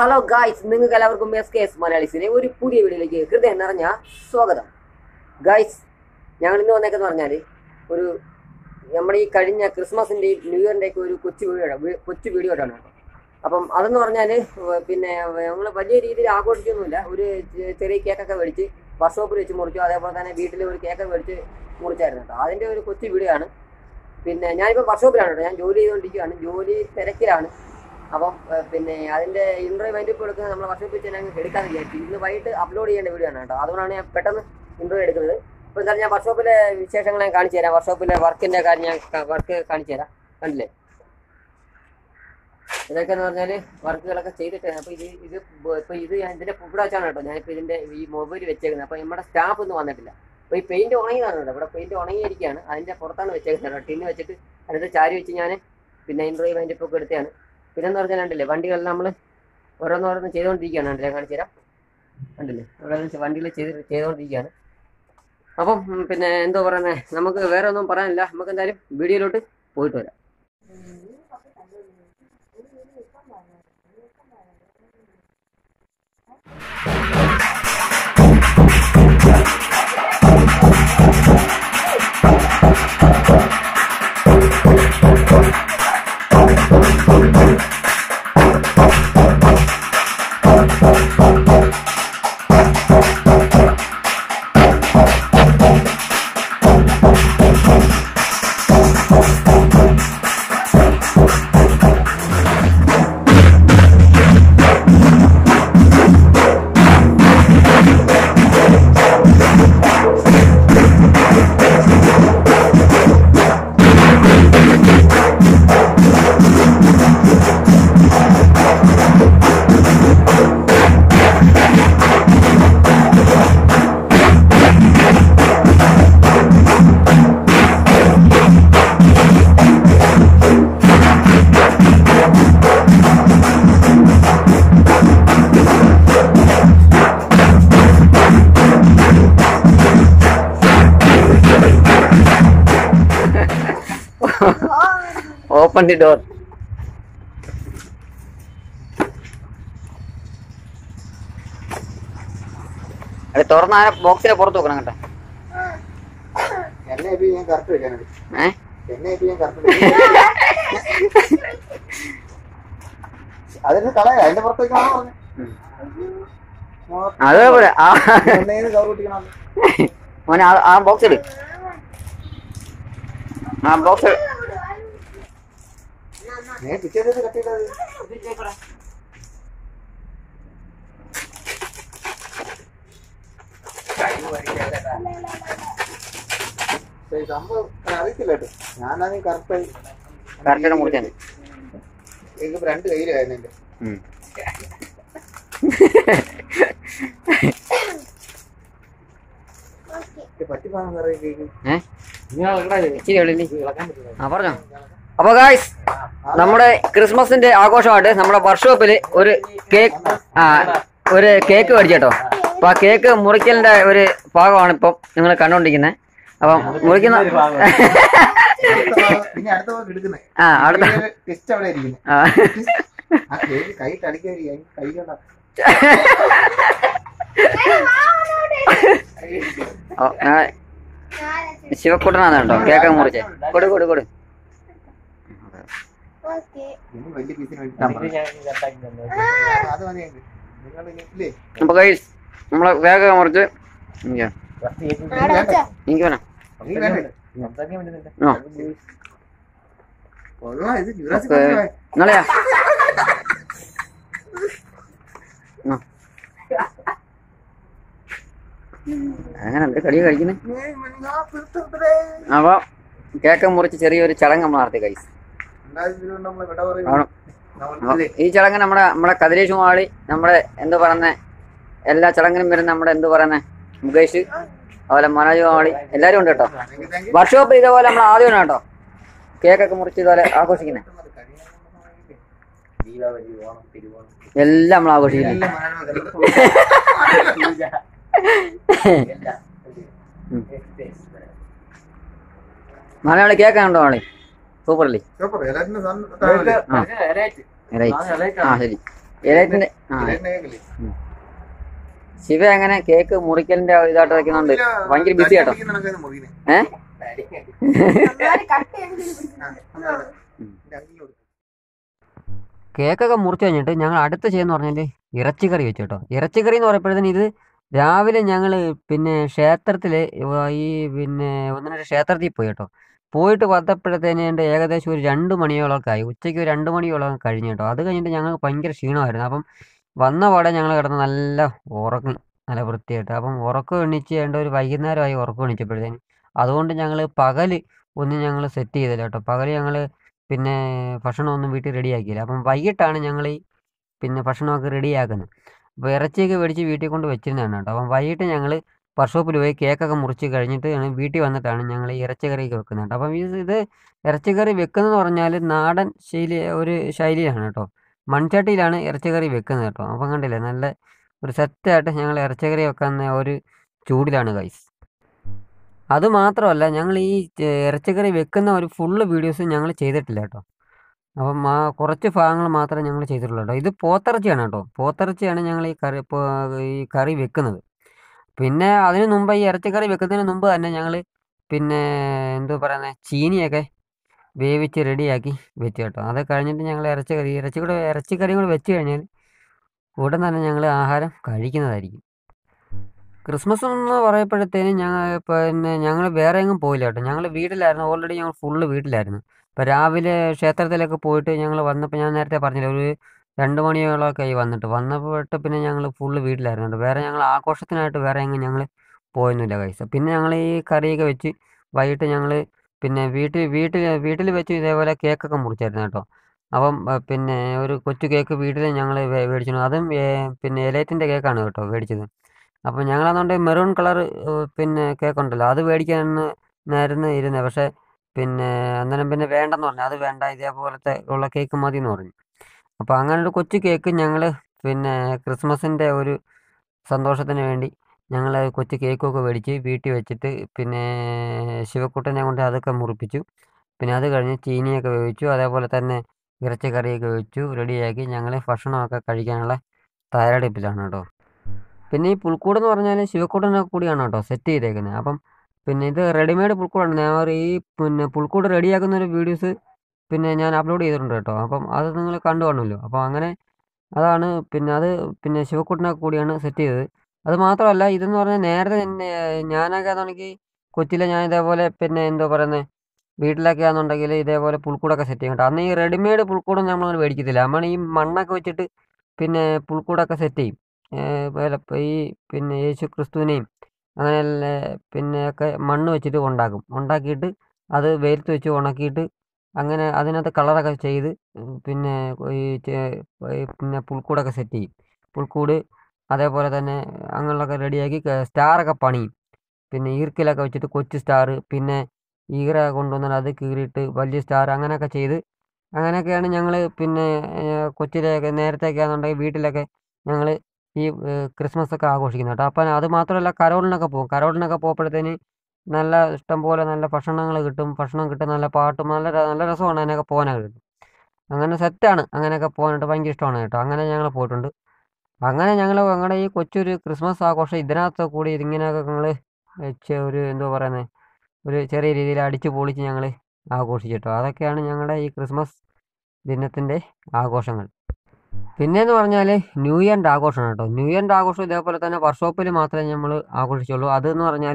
Hello guys നിങ്ങൾക്ക് എല്ലാവർക്കും S K S മലയാളീസിലെ ഒരു പുതിയ വീഡിയോയിലേക്ക് ഹൃദയം നിറഞ്ഞ സ്വാഗതം ഗായ്സ് ഞങ്ങൾ ഇന്ന് വന്നേക്കെന്ന് പറഞ്ഞാൽ ഒരു നമ്മുടെ ഈ കഴിഞ്ഞ ക്രിസ്മസിൻ്റെയും ന്യൂ ഇയറിൻ്റെയൊക്കെ ഒരു കൊച്ചു വീഡിയോ കൊച്ചു വീഡിയോ ആണ് കേട്ടോ അപ്പം അതെന്ന് പറഞ്ഞാൽ പിന്നെ ഞങ്ങൾ വലിയ രീതിയിൽ ആഘോഷിക്കൊന്നുമില്ല ഒരു ചെ- ചെറിയ കേക്കൊക്കെ മേടിച്ച് വർക്ക്ഷോപ്പിൽ വെച്ച് മുറിച്ചു അതേപോലെ തന്നെ വീട്ടിൽ ഒരു കേക്ക് മേടിച്ച് മുറിച്ചായിരുന്നു കേട്ടോ അതിൻ്റെ ഒരു കൊച്ചു വീഡിയോ ആണ് പിന്നെ ഞാനിപ്പോൾ വർക്ക്ഷോപ്പിലാണ് കേട്ടോ ഞാൻ ജോലി ചെയ്തുകൊണ്ടിരിക്കുകയാണ് ജോലി തിരക്കിലാണ് അപ്പം ഏഹ്, പിന്നെ അതിന്റെ ഇന്റർവ്യൂ വൈൻഡപ്പ് എടുക്കുന്നത് നമ്മൾ വർഷത്തിൽ വെച്ച് ഞാൻ എടുക്കാന്ന് വിചാരിച്ചു ഇന്ന് വൈകിട്ട് അപ്ലോഡ് ചെയ്യേണ്ട വീഡിയോ ആണ് കേട്ടോ അതുകൊണ്ടാണ് ഞാൻ പെട്ടെന്ന് ഇന്റർവ്യൂ എടുക്കുന്നത് അപ്പോൾ എന്തായാലും ഞാൻ വർക്ക്ഷോപ്പിലെ വിശേഷങ്ങൾ ഞാൻ കാണിച്ചു തരാം വർക്ക്ഷോപ്പിലെ വർക്കിന്റെ കാര്യം ഞാൻ വർക്ക് കാണിച്ചു തരാം കണ്ടില്ലേ ഇതൊക്കെ എന്ന് പറഞ്ഞാൽ വർക്കുകളൊക്കെ ചെയ്തിട്ട് അപ്പോൾ ഇത് ഇത് ഇപ്പോൾ ഇത് ഞാൻ ഇതിന്റെ ഇവിടെ വെച്ചാണ് കേട്ടോ ഞാനിപ്പോൾ ഇതിന്റെ ഈ മൊബൈൽ വെച്ചേക്കുന്നത് അപ്പോൾ നമ്മുടെ സ്റ്റാഫ് ഒന്നും വന്നിട്ടില്ല അപ്പോൾ ഈ പെയിന്റ് ഉണങ്ങിയതാണ് കേട്ടോ ഇവിടെ പെയിന്റ് ഉണങ്ങിയിരിക്കുകയാണ് അതിന്റെ പുറത്താണ് വെച്ചേക്കുന്നത് കേട്ടോ ടിന്ന് വെച്ചിട്ട് അതിനകത്ത് ചാരി വെച്ച് ഞാൻ പിന്നെ ഇന്റർവ്യൂ വൈൻഡപ്പ് ഒക്കെ എടുത്തതാണ് പിന്നെന്ന് പറഞ്ഞാൽ കണ്ടില്ലേ വണ്ടികളെല്ലാം നമ്മൾ ഓരോന്നോരോന്ന് ചെയ്തുകൊണ്ടിരിക്കുകയാണ് കണ്ടില്ലേ കാണിച്ചു തരാം കണ്ടില്ലേ ഇവിടെ വണ്ടികൾ ചെയ്ത് ചെയ്തുകൊണ്ടിരിക്കുകയാണ് അപ്പം ഉം, പിന്നെ എന്തോ പറയുന്നത് നമുക്ക് വേറെ ഒന്നും പറയാനില്ല നമുക്ക് എന്തായാലും വീഡിയോയിലോട്ട് പോയിട്ട് വരാം ഓപ്പൺ ദി ഡോർ അത് തുറന്ന ആ ബോക്സിനെ പുറത്ത് വെക്കണം കേട്ടോ എന്നെ ഇപ്പൊ ഞാൻ കറക്റ്റ് വെക്കാനുണ്ട് ഏ എന്നെ ഇപ്പൊ ഞാൻ കറക്റ്റ് അതിന് കളയാ അതിന്റെ പുറത്ത് വെക്കണമെന്ന് പറഞ്ഞു അതേപോലെ ആ എണ്ണയിൽ കവർ കുട്ടിക്കണം മോനെ ആ- ആ ബോക്സ് എടു ആ ബോക്സ് ഞാൻ പിറ്റേ ദിവസം കട്ട് ചെയ്തത് പക്ഷേ ഈ സംഭവം അറിയത്തില്ല കേട്ടോ ഞാനത് കറക്റ്റ് കറക്റ്റ് മുറിച്ചാണ് എനിക്ക് രണ്ട് കയ്യിലായിരുന്നു എന്റെ പറ്റിപ്പാന്ന് പറയുന്നത് ഏ ഇച്ചിരി ഉള്ളിൽ ആ പറഞ്ഞോ അപ്പൊ ഗായ്സ് നമ്മുടെ ക്രിസ്മസിന്റെ ആഘോഷമായിട്ട് നമ്മുടെ വർക്ക്ഷോപ്പിൽ ഒരു കേക്ക് ആ ഒരു കേക്ക് മേടിച്ചേട്ടോ അപ്പൊ ആ കേക്ക് മുറിക്കലിന്റെ ഒരു ഭാഗമാണ് ഇപ്പം നിങ്ങൾ കണ്ടോണ്ടിരിക്കുന്നത് അപ്പം മുറിക്കുന്ന പിന്നെ അടുത്ത ഭാഗം എടുക്കുന്നേ ആ അടുത്ത ടെസ്റ്റ് അവിടെ ഇരിക്കുന്നത് ആ ആ കേക്ക് കൈ തടിക്കാരി കൈ കൊണ്ടാ ഓ, ആ, ശിവക്കുട്ടനാണ് കേട്ടോ കേക്ക് മുറിച്ചേ കൊടു കൊടു കൊടു ഇനി വലിയ പീസിന് വേണ്ടി അത് മതി നിങ്ങൾ ഇല്ലേ അപ്പൊ ഗൈസ് നമ്മളെ വേഗം മുറിച്ച് ഇങ്ങ് എനിക്ക് വേണം നീ വേണ്ടേ ആ കൊള്ളാം ഇത് ജുറാസിക് ഓക്കേ. പാർക്കിലാ. നാളെയാ ആ. അങ്ങനെ എന്ത് കടിയാ കഴിക്കുന്നത് ഏയ് മനുഷ്യാ, പിടുത്തത്തിലേ. അപ്പൊ കേക്ക് മുറിച്ച് ചെറിയൊരു ചടങ്ങ് നമ്മൾ നടത്തി കൈസ് രണ്ടായിരത്തി ഇരുപത് നമ്മള് വിട പറയും. ആണ്. നമ്മളില്ലേ? ഈ ചടങ്ങ് നമ്മുടെ നമ്മുടെ കതിരേഷ് മാളി നമ്മുടെ എന്ത് പറയുന്ന എല്ലാ ചടങ്ങിനും വരുന്ന നമ്മുടെ എന്ത് പറയുന്ന മുകേഷ് അതുപോലെ മനോജ് മാളി എല്ലാരും ഉണ്ട് കേട്ടോ Thank you, thank you. Workshop ഇതേപോലെ നമ്മൾ ആദ്യമാണ് കേട്ടോ കേക്കൊക്കെ മുറിച്ച് ഇതുപോലെ ആഘോഷിക്കുന്നത് എല്ലാം നമ്മൾ ആഘോഷിക്കുന്നത് എല്ലാം മലയാളം മതി. മലയാളി കേക്ക് കണ്ടോ ആളി സൂപ്പർ അല്ലേ സൂപ്പർ എല്ലാറ്റിനും സാധനം ഇട്ടാ മതി. ആ. ആ ശരി ഇലയത്തിന്റെ ആ ഇതിന്റെ കേക്കില്ലേ? ശിവ അങ്ങനെ കേക്ക് മുറിക്കലിന്റെ ഇതായിട്ട് വെക്കുന്നുണ്ട് ഭയങ്കര busy ആട്ടോ. അടിക്കുന്ന കണക്കാണ് മുറിയുന്നെ. ഏഹ് ആ, അതാണ്. ഇതിന്റെ അടിയിൽ കൊടുക്കും. കേക്കൊക്കെ മുറിച്ച് കഴിഞ്ഞിട്ട് ഞങ്ങൾ അടുത്ത് ചെയ്യുന്ന പറഞ്ഞാൽ ഇറച്ചിക്കറി വെച്ചു കേട്ടോ ഇറച്ചിക്കറി എന്ന് പറയുമ്പോഴത്തേന് ഇത് രാവിലെ ഞങ്ങൾ പിന്നെ ക്ഷേത്രത്തിൽ ഈ പിന്നെ ഒന്നിനൊരു ക്ഷേത്രത്തിൽ പോയി കേട്ടോ പോയിട്ട് വന്നപ്പോഴത്തേന് എൻ്റെ ഏകദേശം ഒരു രണ്ട് മണിയോളമൊക്കെ ആയി ഉച്ചയ്ക്ക് ഒരു രണ്ട് മണിയോളം കഴിഞ്ഞു കേട്ടോ അത് കഴിഞ്ഞിട്ട് ഞങ്ങൾക്ക് ഭയങ്കര ക്ഷീണമായിരുന്നു അപ്പം വന്ന പാടെ ഞങ്ങൾ കിടന്ന് നല്ല ഉറങ്ങി നല്ല വൃത്തിയായിട്ട് അപ്പം ഉറക്കം എണീച്ച് ഏണ്ട ഒരു വൈകുന്നേരമായി ഉറക്കം എണീച്ചപ്പോഴത്തേന് അതുകൊണ്ട് ഞങ്ങൾ പകൽ ഒന്നും ഞങ്ങൾ സെറ്റ് ചെയ്തില്ല കേട്ടോ പകൽ ഞങ്ങൾ പിന്നെ ഭക്ഷണമൊന്നും വീട്ടിൽ റെഡിയാക്കിയില്ല അപ്പം വൈകിട്ടാണ് ഞങ്ങൾ ഈ പിന്നെ ഭക്ഷണമൊക്കെ റെഡിയാക്കുന്നത് അപ്പോൾ ഇറച്ചിയൊക്കെ മേടിച്ച് വീട്ടിൽ കൊണ്ട് വെച്ചിരുന്നതാണ് കേട്ടോ അപ്പം വൈകിട്ട് ഞങ്ങൾ വർക്ക്ഷോപ്പിൽ പോയി കേക്കൊക്കെ മുറിച്ച് കഴിഞ്ഞിട്ട് ആണ് വീട്ടിൽ വന്നിട്ടാണ് ഞങ്ങൾ ഈ ഇറച്ചിക്കറിയൊക്കെ വെക്കുന്നത് കേട്ടോ അപ്പം ഇത് ഇത് ഇറച്ചിക്കറി വെക്കുന്നതെന്ന് പറഞ്ഞാൽ നാടൻ ശൈലി ഒരു ശൈലിയാണ് കേട്ടോ മൺചട്ടിയിലാണ് ഇറച്ചിക്കറി വെക്കുന്നത് കേട്ടോ അപ്പം കണ്ടില്ലേ നല്ല ഒരു സെറ്റായിട്ട് ഞങ്ങൾ ഇറച്ചിക്കറി വെക്കുന്ന ഒരു ചൂടിലാണ് ഗൈസ് അത് മാത്രമല്ല ഞങ്ങൾ ഈ ചെ- ഇറച്ചിക്കറി വെക്കുന്ന ഒരു ഫുള്ള് വീഡിയോസ് ഞങ്ങൾ ചെയ്തിട്ടില്ല കേട്ടോ അപ്പം ആ കുറച്ച് ഭാഗങ്ങൾ മാത്രമേ ഞങ്ങൾ ചെയ്തിട്ടുള്ളൂ കേട്ടോ ഇത് പോത്തിറച്ചിയാണ് കേട്ടോ പോത്തിറച്ചിയാണ് ഞങ്ങൾ ഈ കറി ഇപ്പോൾ ഈ കറി വെക്കുന്നത് പിന്നെ അതിന് മുമ്പ് ഈ ഇറച്ചിക്കറി വെക്കുന്നതിന് മുമ്പ് തന്നെ ഞങ്ങൾ പിന്നെ എന്തോ പറയുന്നത് ചീനിയൊക്കെ വേവിച്ച് റെഡിയാക്കി വെച്ച് കേട്ടോ അത് കഴിഞ്ഞിട്ട് ഞങ്ങൾ ഇറച്ചിക്കറി ഇറച്ചി കൂടെ ഇറച്ചിക്കറിയും കൂടെ വെച്ച് കഴിഞ്ഞാൽ ഉടൻ തന്നെ ഞങ്ങൾ ആഹാരം കഴിക്കുന്നതായിരിക്കും ക്രിസ്മസ് എന്ന് പറയുമ്പോഴത്തേനും ഞങ്ങൾ പിന്നെ ഞങ്ങൾ വേറെ എങ്ങും പോയില്ല കേട്ടോ ഞങ്ങൾ വീട്ടിലായിരുന്നു ഓൾറെഡി ഞങ്ങൾ ഫുള്ള് വീട്ടിലായിരുന്നു ഇപ്പോൾ രാവിലെ ക്ഷേത്രത്തിലൊക്കെ പോയിട്ട് ഞങ്ങൾ വന്നപ്പോൾ ഞാൻ നേരത്തെ പറഞ്ഞില്ല ഒരു രണ്ട് മണിയോളമൊക്കെ ആയി വന്നിട്ട് വന്നപ്പോട്ട് പിന്നെ ഞങ്ങൾ ഫുള്ള് വീട്ടിലായിരുന്നു കേട്ടോ വേറെ ഞങ്ങൾ ആഘോഷത്തിനായിട്ട് വേറെ എങ്ങും ഞങ്ങൾ പോയൊന്നുമില്ല കൈസ പിന്നെ ഞങ്ങൾ ഈ കറിയൊക്കെ വെച്ച് വൈകിട്ട് ഞങ്ങൾ പിന്നെ വീട്ടിൽ വീട്ടിൽ വീട്ടിൽ വെച്ച് ഇതേപോലെ കേക്കൊക്കെ മുറിച്ചായിരുന്നു കേട്ടോ അപ്പം ആ, പിന്നെ ഒരു കൊച്ചു കേക്ക് വീട്ടിൽ ഞങ്ങൾ മേടിച്ചു അതും ഏ, പിന്നെ എലൈറ്റിൻ്റെ കേക്കാണ് കേട്ടോ മേടിച്ചത് അപ്പോൾ ഞങ്ങളാണെന്നുണ്ട് മെറൂൺ കളർ പിന്നെ കേക്ക് ഉണ്ടല്ലോ അത് മേടിക്കാനാണ് നേരുന്നു ഇരുന്നത് പക്ഷേ പിന്നെ അന്നേരം പിന്നെ വേണ്ടെന്ന് പറഞ്ഞു അത് വേണ്ട ഇതേപോലത്തെ ഉള്ള കേക്ക് മതി എന്ന് പറഞ്ഞു അപ്പോൾ അങ്ങനെ ഒരു കൊച്ചു കേക്ക് ഞങ്ങൾ പിന്നെ ക്രിസ്മസിൻ്റെ ഒരു സന്തോഷത്തിന് വേണ്ടി ഞങ്ങൾ കൊച്ചു കേക്കൊക്കെ മേടിച്ച് വീട്ടിൽ വെച്ചിട്ട് പിന്നെ ശിവക്കുട്ടനെ കൊണ്ട് അതൊക്കെ മുറിപ്പിച്ചു പിന്നെ അത് കഴിഞ്ഞ് ചീനിയൊക്കെ വേവിച്ചു അതേപോലെ തന്നെ ഇറച്ചി കറിയൊക്കെ വെച്ചു റെഡിയാക്കി ഞങ്ങൾ ഭക്ഷണമൊക്കെ കഴിക്കാനുള്ള തയ്യാറെടുപ്പിലാണ് കേട്ടോ പിന്നെ ഈ പുൽക്കൂട് എന്ന് പറഞ്ഞാൽ ശിവക്കൂടനെ കൂടിയാണ് കേട്ടോ സെറ്റ് ചെയ്തേക്കുന്നത് അപ്പം പിന്നെ ഇത് റെഡിമെയ്ഡ് പുൽക്കൂടാണ് ഞാൻ ഒരു ഈ പിന്നെ പുൽക്കൂട് റെഡിയാക്കുന്ന ഒരു വീഡിയോസ് പിന്നെ ഞാൻ അപ്ലോഡ് ചെയ്തിട്ടുണ്ട് കേട്ടോ അപ്പം അത് നിങ്ങൾ കണ്ടു കാണുമല്ലോ അപ്പോൾ അങ്ങനെ അതാണ് പിന്നെ അത് പിന്നെ ശിവക്കൂട്ടിനെ കൂടിയാണ് സെറ്റ് ചെയ്തത് അത് മാത്രമല്ല ഇതെന്ന് പറഞ്ഞാൽ നേരത്തെ തന്നെ ഞാനൊക്കെ ആണെന്നുണ്ടെങ്കിൽ കൊച്ചിയിലെ ഞാൻ ഇതേപോലെ പിന്നെ എന്തോ പറയുന്നത് വീട്ടിലൊക്കെ ആണെന്നുണ്ടെങ്കിൽ ഇതേപോലെ പുൽക്കൂടൊക്കെ സെറ്റ് ചെയ്യും കേട്ടോ അന്ന് ഈ റെഡിമെയ്ഡ് പുൽക്കൂടൊന്നും നമ്മൾ മേടിക്കത്തില്ല നമ്മൾ ഈ മണ്ണൊക്കെ വെച്ചിട്ട് പിന്നെ പുൽക്കൂടൊക്കെ സെറ്റ് ചെയ്യും ഏഹ് പോലെ ഇപ്പം ഈ പിന്നെ യേശു ക്രിസ്തുവിനെയും അങ്ങനെയുള്ള പിന്നെ ഒക്കെ മണ്ണ് വെച്ചിട്ട് ഉണ്ടാക്കും ഉണ്ടാക്കിയിട്ട് അത് വെയിലത്ത് വെച്ച് ഉണക്കിയിട്ട് അങ്ങനെ അതിനകത്ത് കളറൊക്കെ ചെയ്ത് ഉം പിന്നെ ഈ ചെ- ഈ പിന്നെ പുൽക്കൂടൊക്കെ സെറ്റ് ചെയ്യും പുൽക്കൂട് അതേപോലെ തന്നെ അങ്ങനെയുള്ളതൊക്കെ റെഡിയാക്കി സ്റ്റാറൊക്കെ പണിയും പിന്നെ ഈർക്കിലൊക്കെ വെച്ചിട്ട് കൊച്ചു സ്റ്റാർ പിന്നെ ഈറ കൊണ്ടുവന്നാൽ അത് കീറിയിട്ട് വലിയ സ്റ്റാർ അങ്ങനെയൊക്കെ ചെയ്ത് അങ്ങനെയൊക്കെയാണ് ഞങ്ങൾ പിന്നെ ഏഹ് കൊച്ചിലെയൊക്കെ നേരത്തെയൊക്കെ ആണെന്നുണ്ടെങ്കിൽ വീട്ടിലൊക്കെ ഞങ്ങൾ ഈ ഏഹ് ക്രിസ്മസ് ഒക്കെ ആഘോഷിക്കുന്നത് കേട്ടോ അപ്പം അത് മാത്രമല്ല കരോളിനൊക്കെ പോകും കരോളിനൊക്കെ പോകുമ്പോഴത്തേന് നല്ല ഇഷ്ടം പോലെ നല്ല ഭക്ഷണങ്ങൾ കിട്ടും ഭക്ഷണം കിട്ടും നല്ല പാട്ടും നല്ല ര- നല്ല രസമാണ് അതിനൊക്കെ പോകാനൊക്കെ കിട്ടും അങ്ങനെ സെറ്റാണ് അങ്ങനെയൊക്കെ പോകാനായിട്ട് ഭയങ്കര ഇഷ്ടമാണ് കേട്ടോ അങ്ങനെ ഞങ്ങൾ പോയിട്ടുണ്ട് അങ്ങനെ ഞങ്ങൾ ഞങ്ങളുടെ ഈ കൊച്ചൊരു ക്രിസ്മസ് ആഘോഷം ഇതിനകത്ത് കൂടി ഇതിങ്ങനെയൊക്കെ ഞങ്ങൾ വെച്ച് ഒരു എന്തോ പറയുന്നത് ഒരു ചെറിയ രീതിയിൽ അടിച്ച് പൊളിച്ച് ഞങ്ങൾ ആഘോഷിച്ചിട്ടോ അതൊക്കെയാണ് ഞങ്ങളുടെ ഈ ക്രിസ്മസ് ദിനത്തിൻ്റെ ആഘോഷങ്ങൾ പിന്നെയെന്ന് പറഞ്ഞാൽ ന്യൂ ഇയറിൻ്റെ ആഘോഷമാണ് കേട്ടോ ന്യൂ ഇയറിൻ്റെ ആഘോഷം ഇതേപോലെ തന്നെ വർക്ക്ഷോപ്പിൽ മാത്രമേ നമ്മൾ ആഘോഷിച്ചുള്ളൂ അതെന്ന് പറഞ്ഞാൽ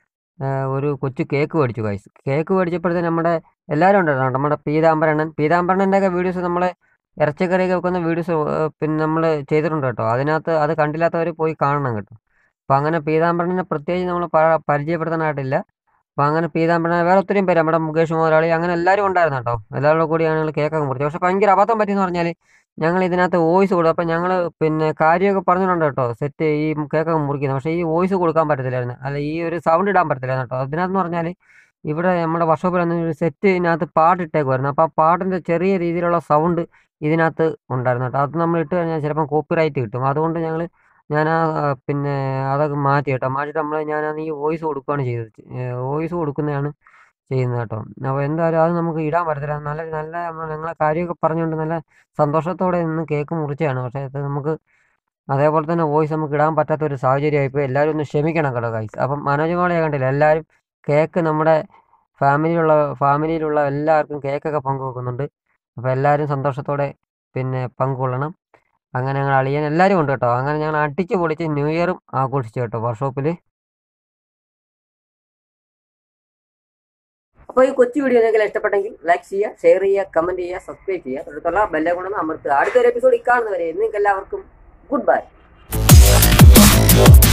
ഒരു കൊച്ചു കേക്ക് മേടിച്ചു കൈസ് കേക്ക് മേടിച്ചപ്പോഴത്തേന് നമ്മുടെ എല്ലാവരും ഉണ്ടായിരുന്നു കേട്ടോ. നമ്മുടെ പീതാംബരണ്ണൻ പീതാംബരണ്ണൻ്റെ ഒക്കെ വീഡിയോസ് നമ്മളെ ഇറച്ചിക്കറിയൊക്കെ വെക്കുന്ന വീഡിയോസ് പിന്നെ നമ്മൾ ചെയ്തിട്ടുണ്ട് കേട്ടോ അതിനകത്ത് അത് കണ്ടില്ലാത്തവർ പോയി കാണണം കേട്ടോ അപ്പോൾ അങ്ങനെ പീതാംബരനെ പ്രത്യേകിച്ച് നമ്മൾ പരിചയപ്പെടുത്താനായിട്ടില്ല അപ്പോൾ അങ്ങനെ പീതാംബരനെ വേറെ ഒത്തിരിയും പേര് നമ്മുടെ മുകേഷ് മുതലാളി അങ്ങനെ എല്ലാവരും ഉണ്ടായിരുന്നു കേട്ടോ എല്ലാവരും കൂടിയാണ് ഞങ്ങൾ കേക്കൊക്കെ മുറിച്ചത് പക്ഷേ ഭയങ്കര അബദ്ധം പറ്റിയെന്ന് പറഞ്ഞാൽ ഞങ്ങൾ ഇതിനകത്ത് വോയിസ് കൊടുക്കും അപ്പം ഞങ്ങൾ പിന്നെ കാര്യമൊക്കെ പറഞ്ഞിട്ടുണ്ട് കേട്ടോ സെറ്റ് ഈ കേക്കൊക്കെ മുറിക്കുന്നത് പക്ഷേ ഈ വോയിസ് കൊടുക്കാൻ പറ്റത്തില്ലായിരുന്നു അല്ല ഈ ഒരു സൗണ്ട് ഇടാൻ പറ്റത്തില്ലായിരുന്നു കേട്ടോ അതിനകത്ത് പറഞ്ഞാൽ ഇവിടെ നമ്മുടെ വർക്ക്ഷോപ്പിൽ ഒരു സെറ്റ് ഇതിനകത്ത് പാട്ടിട്ടേക്കുമായിരുന്നു അപ്പോൾ ആ പാട്ടിൻ്റെ ചെറിയ രീതിയിലുള്ള സൗണ്ട് ഇതിനകത്ത് ഉണ്ടായിരുന്നു കേട്ടോ അത് നമ്മൾ ഇട്ട് കഴിഞ്ഞാൽ ചിലപ്പം കോപ്പിറൈറ്റ് കിട്ടും അതുകൊണ്ട് ഞങ്ങൾ ഞാൻ ആ ആ, പിന്നെ അതൊക്കെ മാറ്റി കേട്ടോ മാറ്റിയിട്ട് നമ്മൾ ഞാൻ ഈ വോയിസ് കൊടുക്കുകയാണ് ചെയ്തത് വോയിസ് കൊടുക്കുന്നതാണ് ചെയ്യുന്നത് കേട്ടോ അപ്പോൾ എന്തായാലും അത് നമുക്ക് ഇടാൻ പറ്റത്തില്ല നല്ല നല്ല നമ്മൾ ഞങ്ങളെ കാര്യമൊക്കെ പറഞ്ഞുകൊണ്ട് നല്ല സന്തോഷത്തോടെ നിന്ന് കേക്ക് മുറിച്ചതാണ് പക്ഷേ അത് നമുക്ക് അതേപോലെ തന്നെ വോയിസ് നമുക്ക് ഇടാൻ പറ്റാത്ത ഒരു സാഹചര്യമായിപ്പോൾ എല്ലാവരും ഒന്ന് ക്ഷമിക്കണം കേട്ടോ ഗൈസ് അപ്പം മനോജ് മോളെ കണ്ടില്ല എല്ലാവരും കേക്ക് നമ്മുടെ ഫാമിലിയിലുള്ള ഫാമിലിയിലുള്ള എല്ലാവർക്കും കേക്കൊക്കെ പങ്കുവെക്കുന്നുണ്ട് അപ്പോൾ എല്ലാവരും സന്തോഷത്തോടെ പിന്നെ പങ്കുകൊള്ളണം അങ്ങനെ ഞങ്ങൾ അളിയൻ എല്ലാവരും ഉണ്ട് കേട്ടോ അങ്ങനെ ഞങ്ങൾ അടിച്ച് പൊളിച്ച് ന്യൂ ഇയറും ആഘോഷിച്ചു കേട്ടോ വർക്ക്ഷോപ്പിൽ അപ്പോൾ ഈ കൊച്ചു വീഡിയോ നിങ്ങൾക്ക് ഇഷ്ടപ്പെട്ടെങ്കിൽ ലൈക്ക് ചെയ്യുക ഷെയർ ചെയ്യുക കമൻറ്റ് ചെയ്യുക സബ്സ്ക്രൈബ് ചെയ്യുക തൊട്ടുള്ള ബെല്ലെ കൊണ്ടൊന്ന് അമർത്തുക അടുത്തൊരു എപ്പിസോഡ് കാണുന്നവരെ നിങ്ങൾക്ക് എല്ലാവർക്കും ഗുഡ് ബൈ